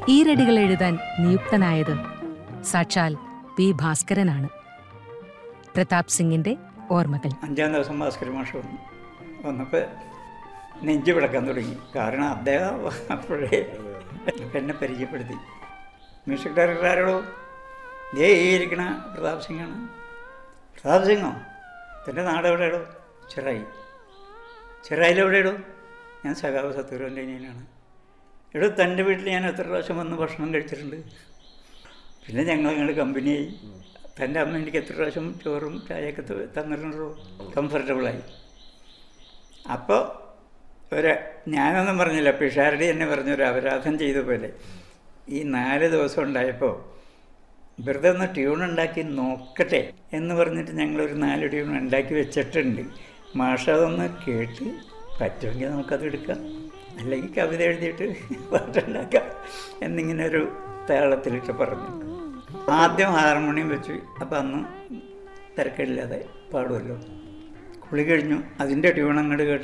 ഈരടികൾ എഴുതാൻ നിയുക്തനായത് സാക്ഷാൽ പി ഭാസ്കരനാണ് പ്രതാപ് സിംഗിന്റെ ഓർമ്മകൾ അഞ്ചാം ദിവസം ഭാസ്കര മാഷ് വന്നു വന്നപ്പോൾ നെഞ്ച് വിളക്കാൻ തുടങ്ങി കാരണം അദ്ദേഹം അപ്പോഴേ എന്നെ പരിചയപ്പെടുത്തി മ്യൂസിക് ഡയറക്ടർ ആരോടോ ദേ ഈ ഇരിക്കണ പ്രതാപ് സിംഗാണ് പ്രതാപ് സിംഗോ തൻ്റെ നാട് എവിടെയാടോ ചെറായി ചെറായിലെവിടെയാടോ ഞാൻ സഖാവ് സത്തൂരൻ്റെ അനിയനാണ് എടോ തൻ്റെ വീട്ടിൽ ഞാൻ എത്ര പ്രാവശ്യം വന്ന് ഭക്ഷണം കഴിച്ചിട്ടുണ്ട് പിന്നെ ഞങ്ങൾ ഞങ്ങൾ കമ്പനിയായി തൻ്റെ അമ്മ എനിക്ക് എത്ര പ്രാവശ്യം ചോറും ചായയൊക്കെ ത- തന്നിട്ടുണ്ടോ കംഫർട്ടബിളായി അപ്പോൾ ഒരു ഞാനൊന്നും പറഞ്ഞില്ല പിഷാരടി എന്നെ പറഞ്ഞു ഒരു അപരാധം ചെയ്ത പോലെ ഈ നാല് ദിവസം ഉണ്ടായപ്പോൾ വെറുതെ ഒന്ന് ട്യൂൺ ഉണ്ടാക്കി നോക്കട്ടെ എന്ന് പറഞ്ഞിട്ട് ഞങ്ങളൊരു നാല് ട്യൂൺ ഉണ്ടാക്കി വെച്ചിട്ടുണ്ട് മാഷ അതൊന്ന് കേട്ട് പറ്റുമെങ്കിൽ നമുക്കത് എടുക്കാം അല്ലെങ്കിൽ കവിത എഴുതിയിട്ട് പാട്ടുണ്ടാക്കാം എന്നിങ്ങനെ ഒരു താളത്തിലിട്ട് പറഞ്ഞു ആദ്യം ഹാർമോണിയം വെച്ച് അപ്പം അന്ന് തിരക്കില്ലാതെ പാടുമല്ലോ കുളി കഴിഞ്ഞു അതിൻ്റെ ട്യൂൺ അങ്ങോട്ട് കേട്ട്